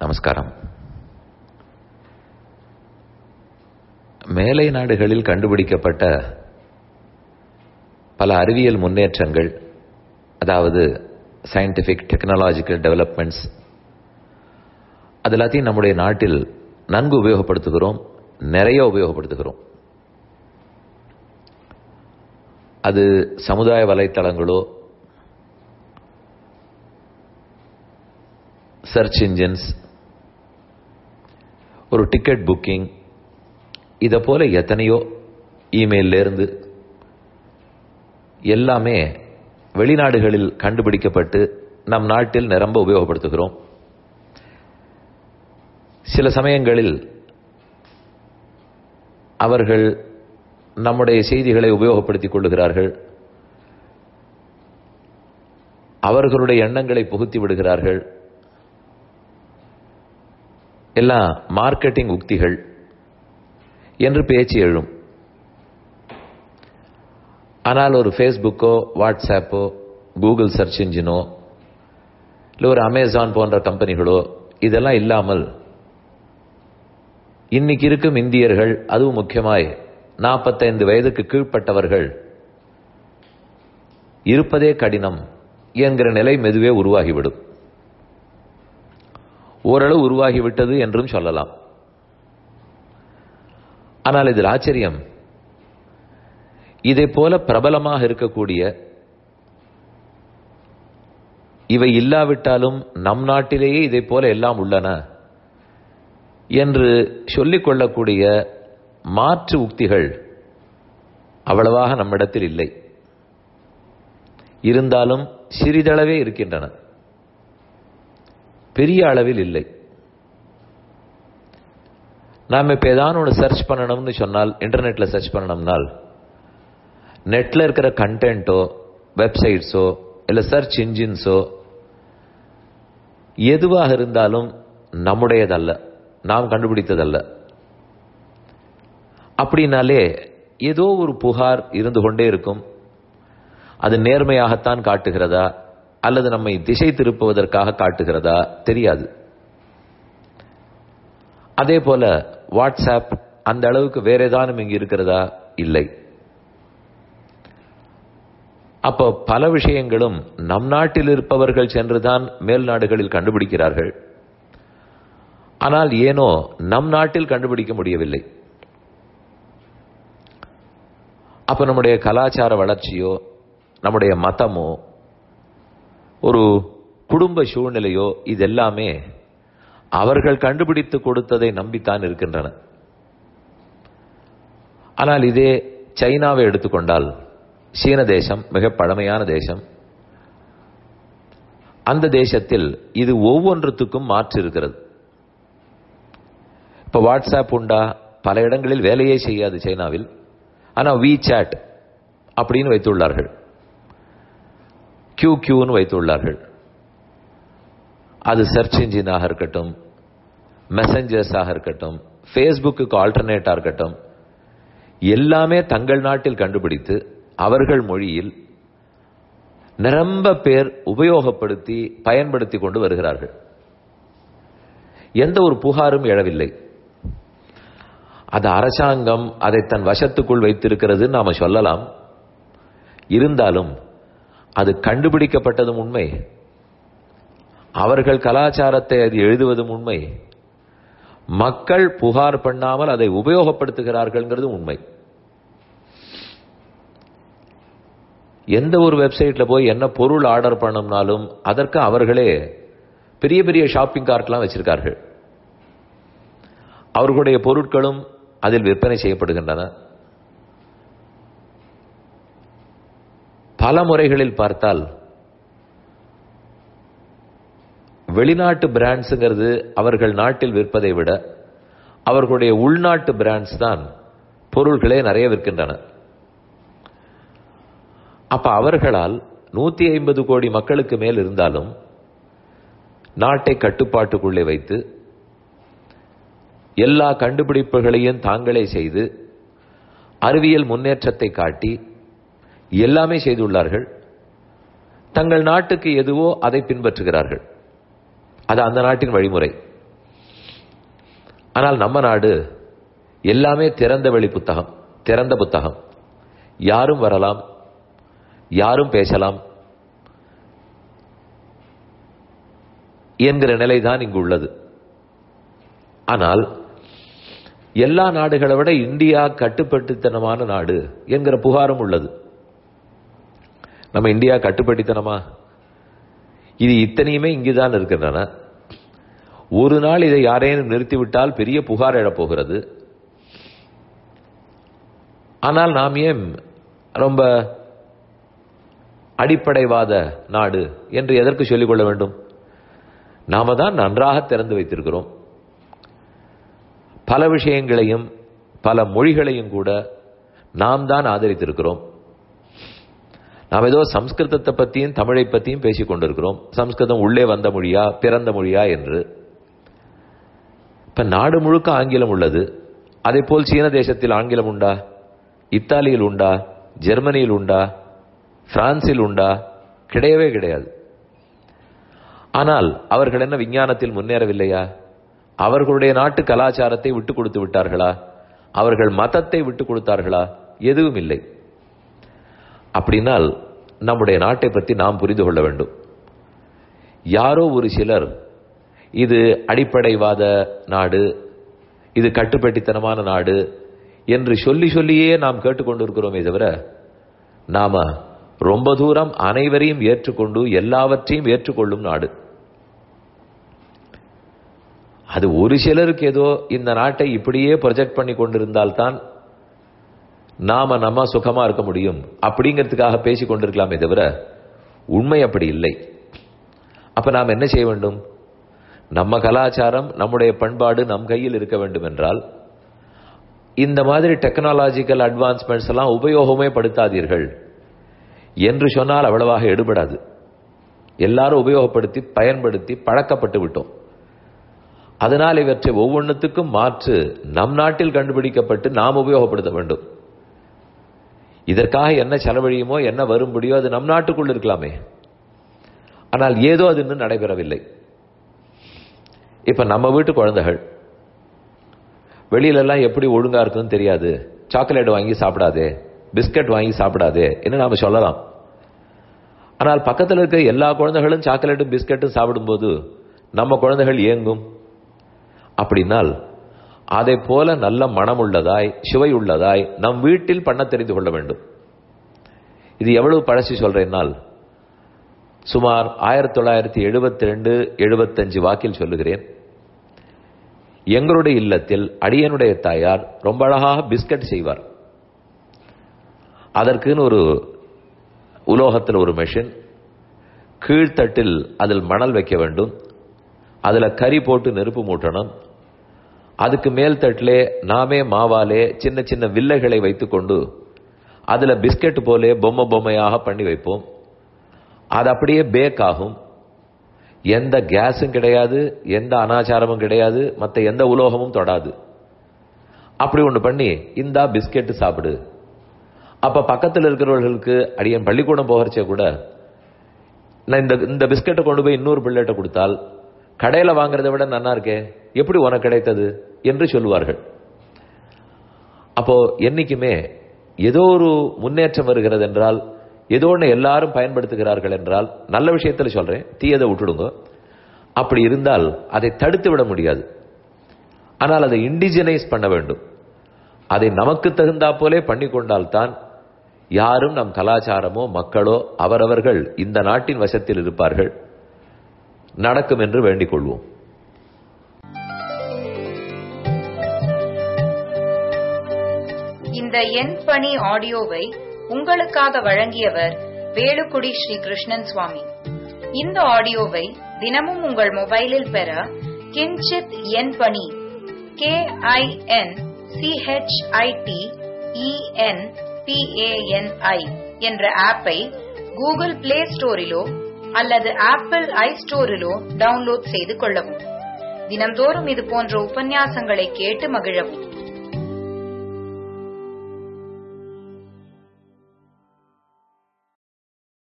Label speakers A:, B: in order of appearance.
A: நமஸ்காரம் மேலை நாடுகளில் கண்டுபிடிக்கப்பட்ட பல அறிவியல் முன்னேற்றங்கள் அதாவது சயின்டிஃபிக் டெக்னாலஜிக்கல் டெவலப்மெண்ட்ஸ் அது எல்லாத்தையும் நம்முடைய நாட்டில் நன்கு உபயோகப்படுத்துகிறோம் நிறைய உபயோகப்படுத்துகிறோம் அது சமுதாய வலைத்தளங்களோ சர்ச் இன்ஜின்ஸ் ஒரு டிக்கெட் புக்கிங் இதை போல எத்தனையோ இமெயிலிருந்து எல்லாமே வெளிநாடுகளில் கண்டுபிடிக்கப்பட்டு நம் நாட்டில் நிரம்ப உபயோகப்படுத்துகிறோம் சில சமயங்களில் அவர்கள் நம்முடைய செய்திகளை உபயோகப்படுத்திக் கொள்ளுகிறார்கள் அவர்களுடைய எண்ணங்களை புகுத்தி விடுகிறார்கள் எல்லாம் மார்க்கெட்டிங் உக்திகள் என்று பேச்சு எழும் ஆனால் ஒரு ஃபேஸ்புக்கோ வாட்ஸ்ஆப்போ கூகுள் சர்ச் இன்ஜினோ இல்லை ஒரு அமேசான் போன்ற கம்பெனிகளோ இதெல்லாம் இல்லாமல் இன்னைக்கு இருக்கும் இந்தியர்கள் அதுவும் முக்கியமாய் நாற்பத்தைந்து வயதுக்கு கீழ்ப்பட்டவர்கள் இருப்பதே கடினம் என்கிற நிலை மெதுவே உருவாகிவிடும் ஓரளவு உருவாகிவிட்டது என்றும் சொல்லலாம் ஆனால் இதில் ஆச்சரியம் இதை போல பிரபலமாக இருக்கக்கூடிய இவை இல்லாவிட்டாலும் நம் நாட்டிலேயே இதை போல எல்லாம் உள்ளன என்று சொல்லிக் கொள்ளக்கூடிய மாற்று உக்திகள் அவ்வளவாக நம்மிடத்தில் இல்லை இருந்தாலும் சிறிதளவே இருக்கின்றன பெரிய அளவில் இல்லை நாம் இப்போ ஏதாவது ஒன்று சர்ச் பண்ணணும்னு சொன்னால் இன்டர்நெட்டில் சர்ச் பண்ணணும்னால் நெட்டில் இருக்கிற கண்டென்ட்டோ வெப்சைட்ஸோ இல்லை சர்ச் இன்ஜின்ஸோ எதுவாக இருந்தாலும் நம்முடையதல்ல நாம் கண்டுபிடித்ததல்ல அப்படின்னாலே ஏதோ ஒரு புகார் இருந்து கொண்டே இருக்கும் அது நேர்மையாகத்தான் காட்டுகிறதா அல்லது நம்மை திசை திருப்புவதற்காக காட்டுகிறதா தெரியாது அதே போல வாட்ஸ்அப் அந்த அளவுக்கு வேற ஏதானும் இங்கு இருக்கிறதா இல்லை அப்போ பல விஷயங்களும் நம் நாட்டில் இருப்பவர்கள் சென்றுதான் மேல் நாடுகளில் கண்டுபிடிக்கிறார்கள் ஆனால் ஏனோ நம் நாட்டில் கண்டுபிடிக்க முடியவில்லை அப்ப நம்முடைய கலாச்சார வளர்ச்சியோ நம்முடைய மதமோ ஒரு குடும்ப சூழ்நிலையோ இதெல்லாமே அவர்கள் கண்டுபிடித்து கொடுத்ததை நம்பித்தான் இருக்கின்றன ஆனால் இதே சைனாவை எடுத்துக்கொண்டால் சீன தேசம் மிக பழமையான தேசம் அந்த தேசத்தில் இது ஒவ்வொன்றுத்துக்கும் மாற்று இருக்கிறது இப்ப வாட்ஸ்அப் உண்டா பல இடங்களில் வேலையே செய்யாது சைனாவில் ஆனால் வி சாட் அப்படின்னு வைத்துள்ளார்கள் கியூ கியூன்னு வைத்துள்ளார்கள் அது சர்ச் இன்ஜினாக இருக்கட்டும் மெசஞ்சர்ஸாக இருக்கட்டும் ஃபேஸ்புக்கு ஆல்டர்னேட்டாக இருக்கட்டும் எல்லாமே தங்கள் நாட்டில் கண்டுபிடித்து அவர்கள் மொழியில் நிரம்ப பேர் உபயோகப்படுத்தி பயன்படுத்தி கொண்டு வருகிறார்கள் எந்த ஒரு புகாரும் எழவில்லை அது அரசாங்கம் அதை தன் வசத்துக்குள் வைத்திருக்கிறது நாம சொல்லலாம் இருந்தாலும் அது கண்டுபிடிக்கப்பட்டதும் உண்மை அவர்கள் கலாச்சாரத்தை அது எழுதுவதும் உண்மை மக்கள் புகார் பண்ணாமல் அதை உபயோகப்படுத்துகிறார்கள்ங்கிறது உண்மை எந்த ஒரு வெப்சைட்ல போய் என்ன பொருள் ஆர்டர் பண்ணோம்னாலும் அதற்கு அவர்களே பெரிய பெரிய ஷாப்பிங் கார்ட்லாம் வச்சிருக்கார்கள் அவர்களுடைய பொருட்களும் அதில் விற்பனை செய்யப்படுகின்றன பல முறைகளில் பார்த்தால் வெளிநாட்டு பிராண்ட்ஸுங்கிறது அவர்கள் நாட்டில் விற்பதை விட அவர்களுடைய உள்நாட்டு பிராண்ட்ஸ் தான் பொருள்களே நிறைய விற்கின்றன அப்ப அவர்களால் நூத்தி ஐம்பது கோடி மக்களுக்கு மேல் இருந்தாலும் நாட்டை கட்டுப்பாட்டுக்குள்ளே வைத்து எல்லா கண்டுபிடிப்புகளையும் தாங்களே செய்து அறிவியல் முன்னேற்றத்தை காட்டி எல்லாமே செய்துள்ளார்கள் தங்கள் நாட்டுக்கு எதுவோ அதை பின்பற்றுகிறார்கள் அது அந்த நாட்டின் வழிமுறை ஆனால் நம்ம நாடு எல்லாமே திறந்த வெளி புத்தகம் திறந்த புத்தகம் யாரும் வரலாம் யாரும் பேசலாம் என்கிற நிலைதான் இங்கு உள்ளது ஆனால் எல்லா நாடுகளை விட இந்தியா கட்டுப்பட்டுத்தனமான நாடு என்கிற புகாரும் உள்ளது நம்ம இந்தியா கட்டுப்பட்டித்தனமா இது இத்தனையுமே இங்குதான் இருக்கின்றன ஒரு நாள் இதை யாரேனும் நிறுத்திவிட்டால் பெரிய புகார் எழப்போகிறது ஆனால் நாம் ஏன் ரொம்ப அடிப்படைவாத நாடு என்று எதற்கு சொல்லிக்கொள்ள வேண்டும் நாம தான் நன்றாக திறந்து வைத்திருக்கிறோம் பல விஷயங்களையும் பல மொழிகளையும் கூட நாம் தான் ஆதரித்திருக்கிறோம் நாம் ஏதோ சம்ஸ்கிருதத்தை பற்றியும் தமிழை பற்றியும் பேசிக் கொண்டிருக்கிறோம் சம்ஸ்கிருதம் உள்ளே வந்த மொழியா பிறந்த மொழியா என்று இப்ப நாடு முழுக்க ஆங்கிலம் உள்ளது அதே போல் சீன தேசத்தில் ஆங்கிலம் உண்டா இத்தாலியில் உண்டா ஜெர்மனியில் உண்டா பிரான்சில் உண்டா கிடையவே கிடையாது ஆனால் அவர்கள் என்ன விஞ்ஞானத்தில் முன்னேறவில்லையா அவர்களுடைய நாட்டு கலாச்சாரத்தை விட்டு கொடுத்து விட்டார்களா அவர்கள் மதத்தை விட்டு கொடுத்தார்களா எதுவும் இல்லை அப்படின்னால் நம்முடைய நாட்டை பற்றி நாம் புரிந்து கொள்ள வேண்டும் யாரோ ஒரு சிலர் இது அடிப்படைவாத நாடு இது கட்டுப்பட்டித்தனமான நாடு என்று சொல்லி சொல்லியே நாம் கேட்டுக்கொண்டிருக்கிறோமே தவிர நாம ரொம்ப தூரம் அனைவரையும் ஏற்றுக்கொண்டு எல்லாவற்றையும் ஏற்றுக்கொள்ளும் நாடு அது ஒரு சிலருக்கு ஏதோ இந்த நாட்டை இப்படியே ப்ரொஜெக்ட் பண்ணி கொண்டிருந்தால்தான் நாம நம்ம சுகமா இருக்க முடியும் அப்படிங்கிறதுக்காக பேசிக் கொண்டிருக்கலாமே தவிர உண்மை அப்படி இல்லை அப்ப நாம் என்ன செய்ய வேண்டும் நம்ம கலாச்சாரம் நம்முடைய பண்பாடு நம் கையில் இருக்க வேண்டும் என்றால் இந்த மாதிரி டெக்னாலஜிக்கல் அட்வான்ஸ்மெண்ட்ஸ் எல்லாம் உபயோகமே படுத்தாதீர்கள் என்று சொன்னால் அவ்வளவாக எடுபடாது எல்லாரும் உபயோகப்படுத்தி பயன்படுத்தி பழக்கப்பட்டு விட்டோம் அதனால் இவற்றை ஒவ்வொன்றுத்துக்கும் மாற்று நம் நாட்டில் கண்டுபிடிக்கப்பட்டு நாம் உபயோகப்படுத்த வேண்டும் இதற்காக என்ன செலவழியுமோ என்ன வரும்படியோ அது நம் நாட்டுக்குள் இருக்கலாமே ஆனால் ஏதோ அது இன்னும் நடைபெறவில்லை இப்ப நம்ம வீட்டு குழந்தைகள் வெளியிலெல்லாம் எப்படி ஒழுங்கா இருக்குன்னு தெரியாது சாக்லேட் வாங்கி சாப்பிடாதே பிஸ்கட் வாங்கி சாப்பிடாதே என்று நாம சொல்லலாம் ஆனால் பக்கத்தில் இருக்க எல்லா குழந்தைகளும் சாக்லேட்டும் பிஸ்கட்டும் சாப்பிடும்போது நம்ம குழந்தைகள் இயங்கும் அப்படின்னால் அதை போல நல்ல மனம் உள்ளதாய் சுவை உள்ளதாய் நம் வீட்டில் பண்ண தெரிந்து கொள்ள வேண்டும் இது எவ்வளவு பழசி சொல்றேன்னால் சுமார் ஆயிரத்தி தொள்ளாயிரத்தி எழுபத்தி ரெண்டு எழுபத்தஞ்சு வாக்கில் சொல்லுகிறேன் எங்களுடைய இல்லத்தில் அடியனுடைய தாயார் ரொம்ப அழகாக பிஸ்கட் செய்வார் அதற்குன்னு ஒரு உலோகத்தில் ஒரு மெஷின் கீழ்த்தட்டில் அதில் மணல் வைக்க வேண்டும் அதுல கறி போட்டு நெருப்பு மூட்டணும் அதுக்கு மேல் தட்டிலே நாமே மாவாலே சின்ன சின்ன வில்லைகளை வைத்துக்கொண்டு அதுல பிஸ்கட் போலே பொம்மை பொம்மையாக பண்ணி வைப்போம் அது அப்படியே பேக் ஆகும் எந்த கேஸும் கிடையாது எந்த அனாச்சாரமும் கிடையாது மற்ற எந்த உலோகமும் தொடாது அப்படி ஒன்று பண்ணி இந்தா பிஸ்கெட் சாப்பிடு அப்ப பக்கத்தில் இருக்கிறவர்களுக்கு அடியன் பள்ளிக்கூடம் போகிறச்சே கூட நான் இந்த இந்த பிஸ்கெட்டை கொண்டு போய் இன்னொரு பிள்ளைகிட்ட கொடுத்தால் கடையில வாங்குறதை விட நன்னா இருக்கே எப்படி உனக்கு கிடைத்தது என்று சொல்லுவார்கள் அப்போ என்னைக்குமே ஏதோ ஒரு முன்னேற்றம் வருகிறது என்றால் ஏதோ ஒன்று எல்லாரும் பயன்படுத்துகிறார்கள் என்றால் நல்ல விஷயத்தில் சொல்றேன் தீயதை விட்டுடுங்க அப்படி இருந்தால் அதை தடுத்து விட முடியாது ஆனால் அதை இண்டிஜினைஸ் பண்ண வேண்டும் அதை நமக்கு தகுந்தா போலே பண்ணி கொண்டால்தான் யாரும் நம் கலாச்சாரமோ மக்களோ அவரவர்கள் இந்த நாட்டின் வசத்தில் இருப்பார்கள் நடக்கும் என்று வேண்டிக் கொள்வோம்
B: இந்த என் பணி ஆடியோவை உங்களுக்காக வழங்கியவர் வேலுக்குடி ஸ்ரீ கிருஷ்ணன் சுவாமி இந்த ஆடியோவை தினமும் உங்கள் மொபைலில் பெற கிஞ்சித் என் பணி கே ஐ என் சிஹெச்ஐடி இஎன் பிஏஎன்ஐ என்ற ஆப்பை கூகுள் பிளே ஸ்டோரிலோ அல்லது ஆப்பிள் ஐ ஸ்டோரிலோ டவுன்லோட் செய்து கொள்ளவும் தினம்தோறும் இது போன்ற உபன்யாசங்களை கேட்டு மகிழவும்